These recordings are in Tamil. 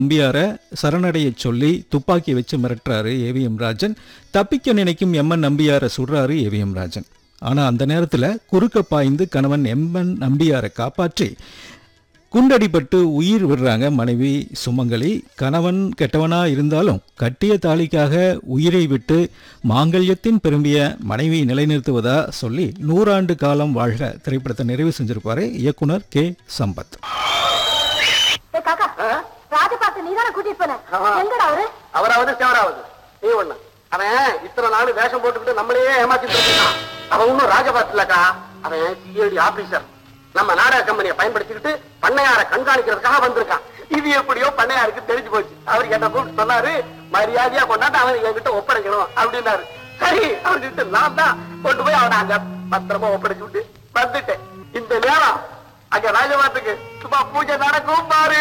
நம்பியார சரணடைய சொல்லி துப்பாக்கி வச்சு மிரட்டுறாரு ஏவிஎம் ராஜன் தப்பிக்க நினைக்கும் எம்என் நம்பியாரை சுடுறாரு ஏவிஎம் ராஜன் ஆனா அந்த நேரத்துல குறுக்க பாய்ந்து கணவன் எம்என் நம்பியாரை காப்பாற்றி குண்டடிபட்டு உயிர் விடுறாங்க மனைவி சுமங்கலி கணவன் கெட்டவனா இருந்தாலும் கட்டிய தாலிக்காக உயிரை விட்டு மாங்கல்யத்தின் பெரும்பிய மனைவி நிலைநிறுத்துவதா சொல்லி நூறாண்டு காலம் வாழ்க திரைப்படத்தை நிறைவு செஞ்சிருப்பாரு இயக்குனர் கே சம்பத் ஏய் காக்கா ராஜ பார்த்து நீ தானே கூட்டிட்டு போன ஆமா. எங்கடா அவரு அவராவது சேவராவது நீ ஒண்ணு அவன் இத்தனை நாள் வேஷம் போட்டுக்கிட்டு நம்மளையே ஏமாத்திட்டு இருக்கான் அவன் ஒன்னும் ராஜபாத் இல்லக்கா அவன் சிஐடி ஆபீசர் நம்ம நாடக கம்பெனியை பயன்படுத்திக்கிட்டு பண்ணையார கண்காணிக்கிறதுக்காக வந்திருக்கான் இது எப்படியோ பண்ணையாருக்கு தெரிஞ்சு போச்சு அவர் என்ன கூப்பிட்டு சொன்னாரு மரியாதையா கொண்டாட்டு அவன் என்கிட்ட ஒப்படைக்கணும் அப்படின்னாரு சரி அவர்கிட்ட நான் தான் கொண்டு போய் அவனை அங்க பத்திரமா ஒப்படைச்சு விட்டு வந்துட்டேன் இந்த நேரம் அங்க ராஜபாத்துக்கு சும்மா பூஜை நடக்கும் பாரு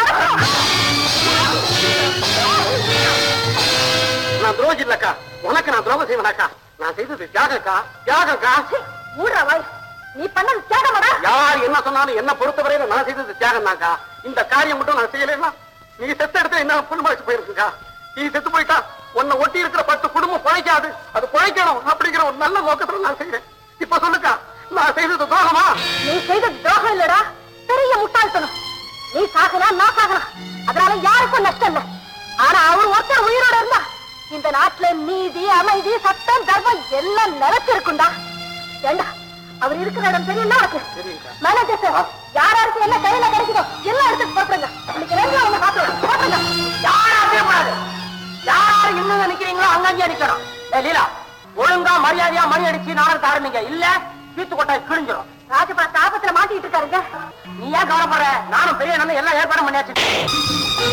நான் துரோகி இல்லக்கா உனக்கு நான் துரோகம் செய்வேனாக்கா நான் செய்தது தியாகக்கா தியாகக்கா மூடுற வாய் நீ பண்ணது தியாகமாடா யார் என்ன சொன்னாலும் என்ன பொறுத்தவரையில நான் செய்தது தியாகம் தான்க்கா இந்த காரியம் மட்டும் நான் செய்யலைன்னா நீ செத்த இடத்துல என்ன புண்மாச்சு போயிருக்குக்கா நீ செத்து போயிட்டா உன்னை ஒட்டி இருக்கிற பத்து குடும்பம் பழைக்காது அது பழைக்கணும் அப்படிங்கிற ஒரு நல்ல நோக்கத்துல நான் செய்யறேன் இப்ப சொல்லுக்கா நான் செய்தது துரோகமா நீ செய்தது துரோகம் இல்லடா பெரிய முட்டாள்தனம் நீ சாகலாம் நான் சாகலாம் அதனால யாருக்கும் நஷ்டம் இல்ல ஆனா அவர் ஒருத்தர் உயிரோட இருந்தா இந்த நாட்டுல நீதி அமைதி சட்டம் தர்மம் எல்லாம் நிலைச்சிருக்கும்டா ஏண்டா அவர் இருக்கிற இடம் தெரியல உனக்கு தெரியுங்கக்கா. மேனேஜர் சார் யாராருக்கு என்ன கையில கிடைக்குதோ எல்லாம் எடுத்து போட்டுருங்க இன்னைக்கு ரெண்டு அவங்க பாத்துருங்க போட்டுருங்க யாரும் செய்யக்கூடாது யார் இன்னும் நினைக்கிறீங்களோ அங்கங்கே நிக்கணும் ஏய் லீலா ஒழுங்கா மரியாதையா மணி அடிச்சு நாடகத்தை ஆரம்பிங்க இல்ல தீத்து கொட்டாய் கிழிஞ்சிரும் ராஜபா தாபத்துல மாட்டிட்டு இருக்காருங்க நீ ஏன் கவலைப்படுற நானும் பெரிய அண்ணன் எல்லாம் ஏற்பாடு பண்ணியாச்சு